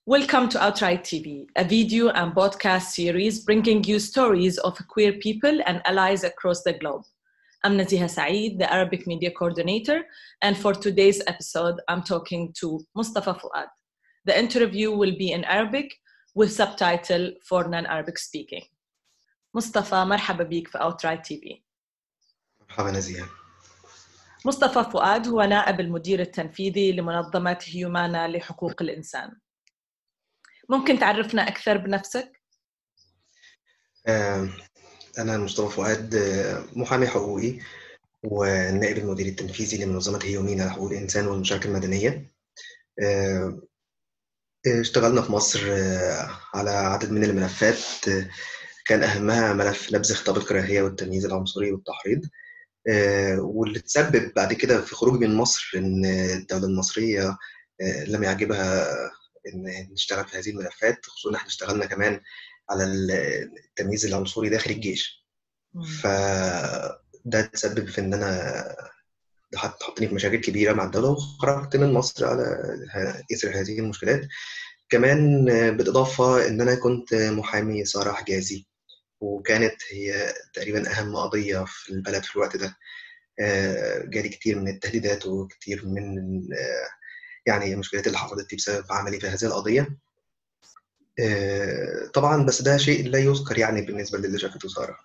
Welcome to Outright TV, a video and podcast series bringing you stories of queer people and allies across the globe. I'm Naziha Saeed, the Arabic Media Coordinator, and for today's episode, I'm talking to Mustafa Fuad. The interview will be in Arabic with subtitle for non-Arabic speaking. Mustafa, مرحبا بك في Outright TV. مرحبا نزيها. مصطفى فؤاد هو نائب المدير التنفيذي لمنظمة هيومانا لحقوق الإنسان. ممكن تعرفنا أكثر بنفسك؟ أنا مصطفى فؤاد محامي حقوقي والنائب المدير التنفيذي لمنظمة هيومينا لحقوق الإنسان والمشاركة المدنية اشتغلنا في مصر على عدد من الملفات كان أهمها ملف نبذ خطاب الكراهية والتمييز العنصري والتحريض واللي تسبب بعد كده في خروج من مصر إن الدولة المصرية لم يعجبها ان نشتغل في هذه الملفات خصوصا احنا اشتغلنا كمان على التمييز العنصري داخل الجيش فده تسبب في ان انا حطني في مشاكل كبيره مع الدوله وخرجت من مصر على اثر هذه المشكلات كمان بالاضافه ان انا كنت محامي ساره حجازي وكانت هي تقريبا اهم قضيه في البلد في الوقت ده جالي كتير من التهديدات وكتير من يعني المشكلات اللي حصلت لي بسبب عملي في هذه القضيه طبعا بس ده شيء لا يذكر يعني بالنسبه للي شافته ساره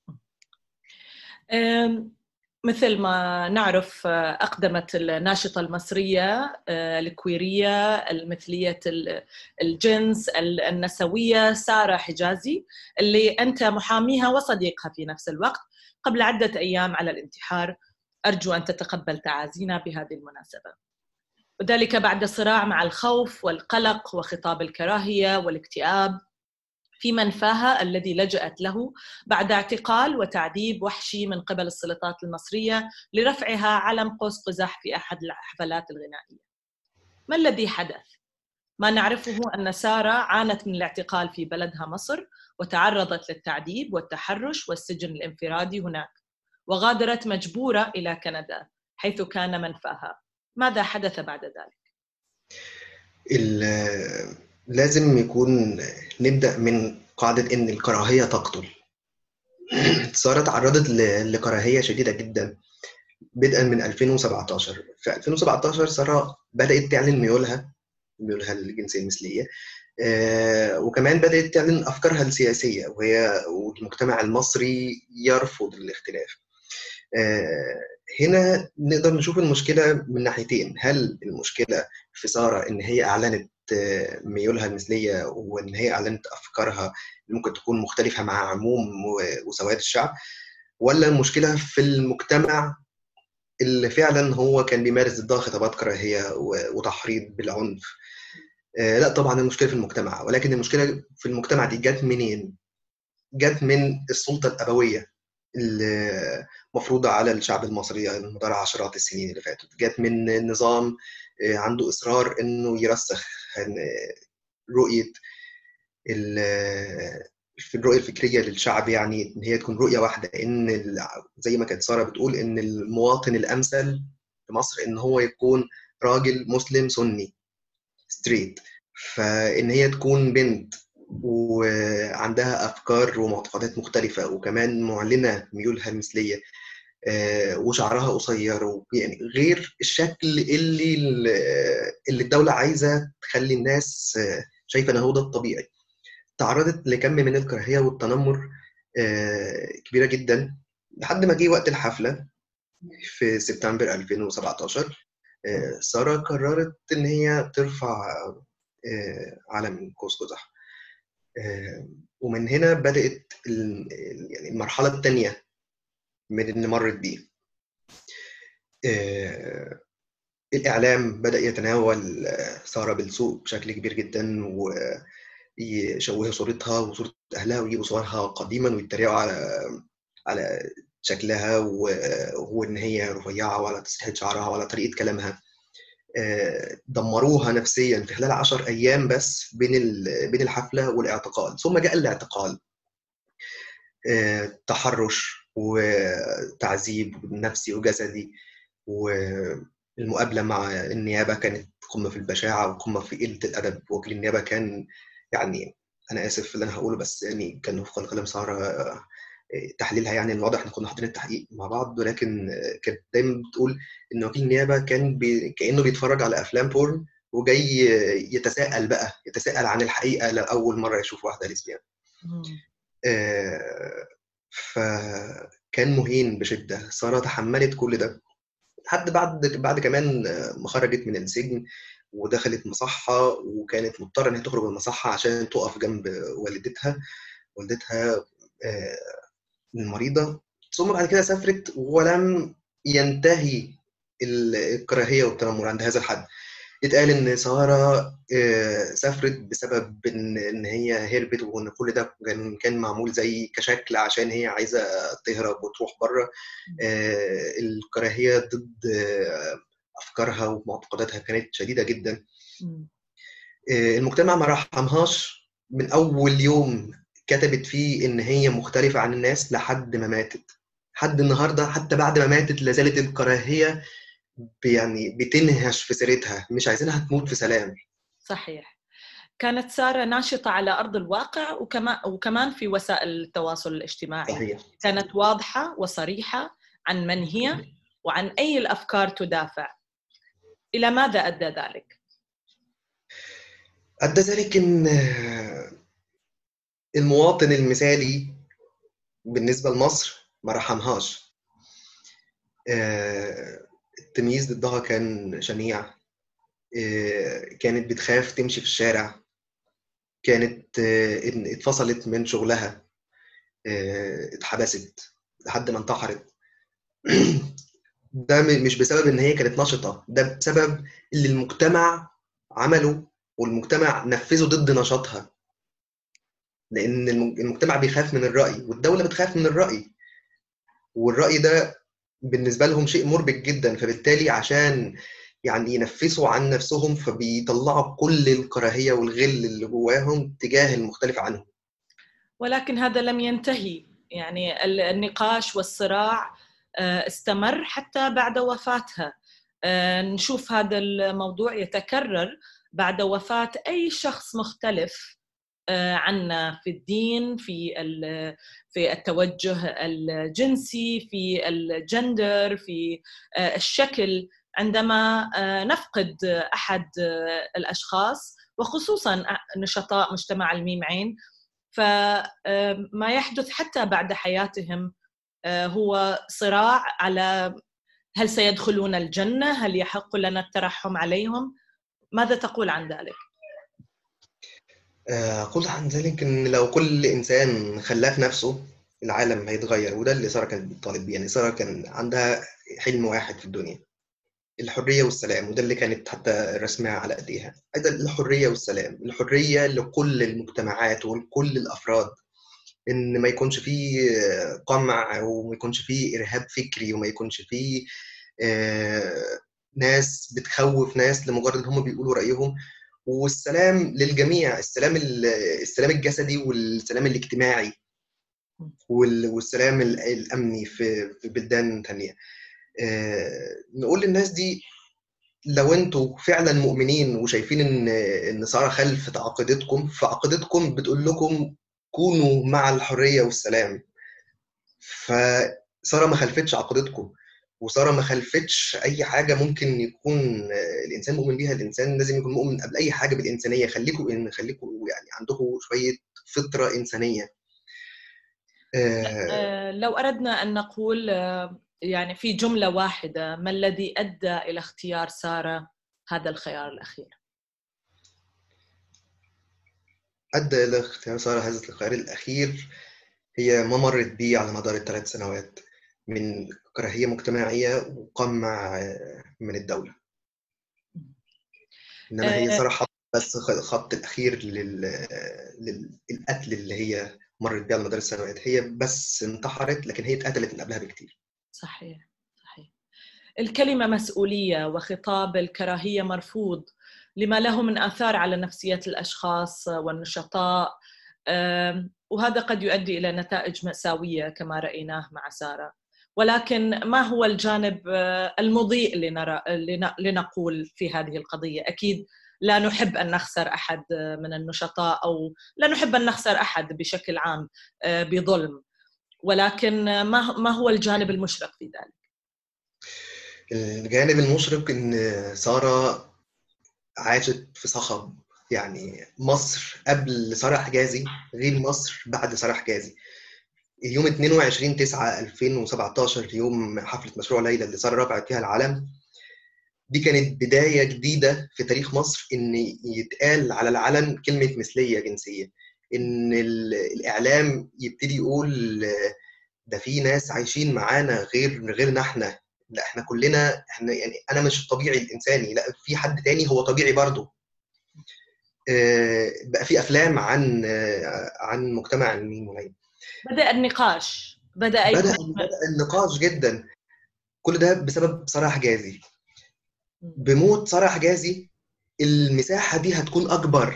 مثل ما نعرف أقدمت الناشطة المصرية الكويرية المثلية الجنس النسوية سارة حجازي اللي أنت محاميها وصديقها في نفس الوقت قبل عدة أيام على الانتحار أرجو أن تتقبل تعازينا بهذه المناسبة وذلك بعد صراع مع الخوف والقلق وخطاب الكراهيه والاكتئاب في منفاها الذي لجأت له بعد اعتقال وتعذيب وحشي من قبل السلطات المصريه لرفعها علم قوس قزح في احد الحفلات الغنائيه. ما الذي حدث؟ ما نعرفه ان ساره عانت من الاعتقال في بلدها مصر وتعرضت للتعذيب والتحرش والسجن الانفرادي هناك وغادرت مجبوره الى كندا حيث كان منفاها. ماذا حدث بعد ذلك؟ لازم يكون نبدا من قاعده ان الكراهيه تقتل ساره تعرضت لكراهيه شديده جدا بدءا من 2017 في 2017 ساره بدات تعلن ميولها ميولها للجنسيه المثليه وكمان بدات تعلن افكارها السياسيه وهي والمجتمع المصري يرفض الاختلاف هنا نقدر نشوف المشكله من ناحيتين هل المشكله في ساره ان هي اعلنت ميولها المثليه وان هي اعلنت افكارها اللي ممكن تكون مختلفه مع عموم وسواد الشعب ولا المشكله في المجتمع اللي فعلا هو كان بيمارس ضدها خطابات كراهيه وتحريض بالعنف لا طبعا المشكله في المجتمع ولكن المشكله في المجتمع دي جت منين جت من السلطه الابويه المفروضة على الشعب المصري على مدار عشرات السنين اللي فاتت جت من نظام عنده إصرار إنه يرسخ رؤية في الرؤية الفكرية للشعب يعني إن هي تكون رؤية واحدة إن زي ما كانت سارة بتقول إن المواطن الأمثل في مصر إن هو يكون راجل مسلم سني ستريت فإن هي تكون بنت وعندها افكار ومعتقدات مختلفه وكمان معلنه ميولها المثليه وشعرها قصير يعني غير الشكل اللي اللي الدوله عايزه تخلي الناس شايفه ان هو ده الطبيعي تعرضت لكم من الكراهيه والتنمر كبيره جدا لحد ما جه وقت الحفله في سبتمبر 2017 ساره قررت ان هي ترفع علم قوس قزح ومن هنا بدات يعني المرحله الثانيه من اللي مرت بيه الاعلام بدا يتناول ساره بالسوء بشكل كبير جدا ويشوهوا صورتها وصوره اهلها ويجيبوا صورها قديما ويتريقوا على على شكلها وان هي رفيعه وعلى تسريحه شعرها وعلى طريقه كلامها دمروها نفسيا في خلال 10 ايام بس بين بين الحفله والاعتقال ثم جاء الاعتقال تحرش وتعذيب نفسي وجسدي والمقابله مع النيابه كانت قمه في البشاعه وقمه في قله الادب وكيل النيابه كان يعني انا اسف في اللي انا هقوله بس يعني كان وفقا لكلام ساره تحليلها يعني الواضح ان كنا حاطين التحقيق مع بعض ولكن كانت دايما بتقول ان وكيل النيابه كان بي كانه بيتفرج على افلام بورن وجاي يتساءل بقى يتساءل عن الحقيقه لاول مره يشوف واحده ليسبيان آه فكان مهين بشده ساره تحملت كل ده لحد بعد بعد كمان ما خرجت من السجن ودخلت مصحة وكانت مضطرة إنها تخرج من المصحة عشان تقف جنب والدتها والدتها المريضة ثم بعد كده سافرت ولم ينتهي الكراهية والتنمر عند هذا الحد يتقال ان ساره سافرت بسبب ان ان هي هربت وان كل ده كان كان معمول زي كشكل عشان هي عايزه تهرب وتروح بره الكراهيه ضد افكارها ومعتقداتها كانت شديده جدا المجتمع ما رحمهاش من اول يوم كتبت فيه ان هي مختلفه عن الناس لحد ما ماتت حد النهارده حتى بعد ما ماتت لازالت الكراهيه يعني بتنهش في سيرتها مش عايزينها تموت في سلام صحيح كانت سارة ناشطة على أرض الواقع وكمان, وكمان في وسائل التواصل الاجتماعي صحيح. كانت واضحة وصريحة عن من هي وعن أي الأفكار تدافع إلى ماذا أدى ذلك؟ أدى ذلك إن المواطن المثالي بالنسبة لمصر ما رحمهاش التمييز ضدها كان شنيع كانت بتخاف تمشي في الشارع كانت اتفصلت من شغلها اتحبست لحد ما انتحرت ده مش بسبب ان هي كانت نشطه ده بسبب اللي المجتمع عمله والمجتمع نفذه ضد نشاطها لان المجتمع بيخاف من الراي والدوله بتخاف من الراي والراي ده بالنسبه لهم شيء مربك جدا فبالتالي عشان يعني ينفسوا عن نفسهم فبيطلعوا كل الكراهيه والغل اللي جواهم تجاه المختلف عنهم ولكن هذا لم ينتهي يعني النقاش والصراع استمر حتى بعد وفاتها نشوف هذا الموضوع يتكرر بعد وفاة أي شخص مختلف عنا في الدين في في التوجه الجنسي في الجندر في الشكل عندما نفقد احد الاشخاص وخصوصا نشطاء مجتمع الميم عين فما يحدث حتى بعد حياتهم هو صراع على هل سيدخلون الجنه هل يحق لنا الترحم عليهم ماذا تقول عن ذلك أقول عن ذلك إن لو كل إنسان خلاه في نفسه العالم هيتغير وده اللي سارة كانت بتطالب بيه يعني سارة كان عندها حلم واحد في الدنيا الحرية والسلام وده اللي كانت حتى رسمها على أيديها أيضا الحرية والسلام الحرية لكل المجتمعات ولكل الأفراد إن ما يكونش فيه قمع وما يكونش فيه إرهاب فكري وما يكونش فيه ناس بتخوف ناس لمجرد إن هم بيقولوا رأيهم والسلام للجميع السلام السلام الجسدي والسلام الاجتماعي والسلام الامني في في بلدان ثانيه نقول للناس دي لو انتوا فعلا مؤمنين وشايفين ان ان ساره خلفت عقيدتكم فعقيدتكم بتقول لكم كونوا مع الحريه والسلام فساره ما خلفتش عقيدتكم وساره ما خلفتش اي حاجه ممكن يكون الانسان مؤمن بيها الانسان لازم يكون مؤمن قبل اي حاجه بالانسانيه خليكم ان خليكم يعني عندكم شويه فطره انسانيه آه لو اردنا ان نقول يعني في جمله واحده ما الذي ادى الى اختيار ساره هذا الخيار الاخير ادى الى اختيار ساره هذا الخيار الاخير هي ما مرت بيه على مدار الثلاث سنوات من كراهيه مجتمعيه وقمع من الدوله انما هي صراحه بس الخط الاخير لل... للقتل اللي هي مرت بيه على مدار السنوات هي بس انتحرت لكن هي اتقتلت من قبلها بكتير صحيح صحيح الكلمه مسؤوليه وخطاب الكراهيه مرفوض لما له من اثار على نفسيه الاشخاص والنشطاء وهذا قد يؤدي الى نتائج ماساويه كما رايناه مع ساره ولكن ما هو الجانب المضيء لنرى لنقول في هذه القضيه اكيد لا نحب ان نخسر احد من النشطاء او لا نحب ان نخسر احد بشكل عام بظلم ولكن ما ما هو الجانب المشرق في ذلك؟ الجانب المشرق ان ساره عاشت في صخب يعني مصر قبل ساره حجازي غير مصر بعد ساره حجازي يوم 22 9 2017 يوم حفله مشروع ليلى اللي ساره رفعت فيها العلم دي كانت بدايه جديده في تاريخ مصر ان يتقال على العلم كلمه مثليه جنسيه ان الاعلام يبتدي يقول ده في ناس عايشين معانا غير غيرنا احنا لا احنا كلنا احنا يعني انا مش الطبيعي الانساني لا في حد تاني هو طبيعي برضه بقى في افلام عن عن مجتمع الميم وليلى بدا النقاش بدا بدا, بدأ النقاش جدا كل ده بسبب ساره حجازي بموت ساره حجازي المساحه دي هتكون اكبر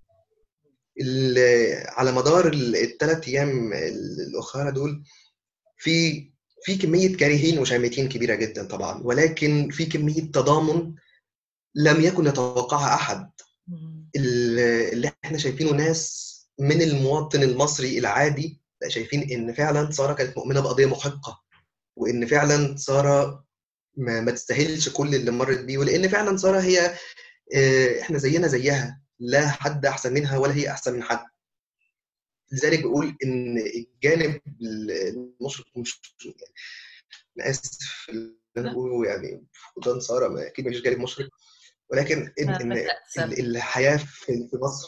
على مدار الثلاث ايام الاخرى دول في في كميه كارهين وشامتين كبيره جدا طبعا ولكن في كميه تضامن لم يكن يتوقعها احد اللي احنا شايفينه ناس من المواطن المصري العادي شايفين ان فعلا ساره كانت مؤمنه بقضيه محقه وان فعلا ساره ما, ما تستاهلش كل اللي مرت بيه ولان فعلا ساره هي احنا زينا زيها لا حد احسن منها ولا هي احسن من حد لذلك بقول ان الجانب المشرق مش يعني انا اسف اللي انا بقوله يعني فقدان ساره ما اكيد مفيش جانب مشرق ولكن ان, إن الحياه في مصر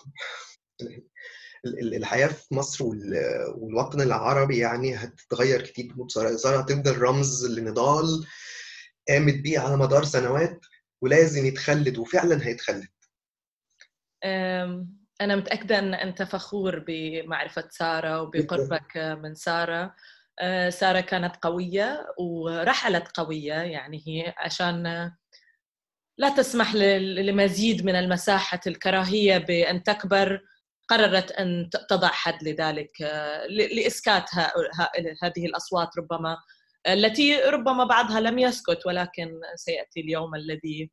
الحياه في مصر والوطن العربي يعني هتتغير كتير بموت ساره ساره هتفضل رمز لنضال قامت بيه على مدار سنوات ولازم يتخلد وفعلا هيتخلد أنا متأكدة أن أنت فخور بمعرفة سارة وبقربك من سارة سارة كانت قوية ورحلت قوية يعني هي عشان لا تسمح لمزيد من المساحة الكراهية بأن تكبر قررت أن تضع حد لذلك لإسكات هذه الأصوات ربما التي ربما بعضها لم يسكت ولكن سيأتي اليوم الذي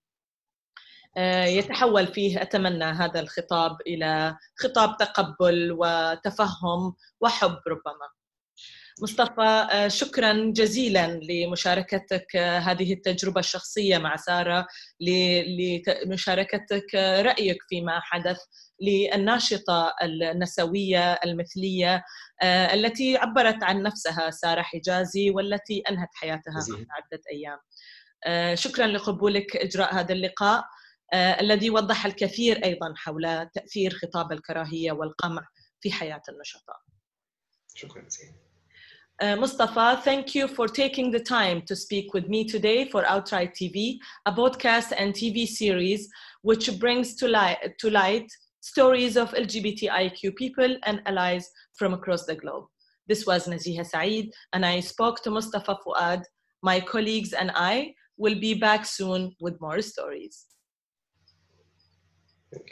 يتحول فيه اتمنى هذا الخطاب الى خطاب تقبل وتفهم وحب ربما. مصطفى شكرا جزيلا لمشاركتك هذه التجربه الشخصيه مع ساره لمشاركتك رايك فيما حدث للناشطه النسويه المثليه التي عبرت عن نفسها ساره حجازي والتي انهت حياتها قبل عده ايام. شكرا لقبولك اجراء هذا اللقاء. آه، الذي وضح الكثير ايضا حول تاثير خطاب الكراهيه والقمع في حياه النشطاء. شكرا جزيلا. Uh, Mustafa, thank you for taking the time to speak with me today for Outright TV, a podcast and TV series which brings to light, to light stories of LGBTIQ people and allies from across the globe. This was Naziha Saeed, and I spoke to Mustafa Fuad. My colleagues and I will be back soon with more stories.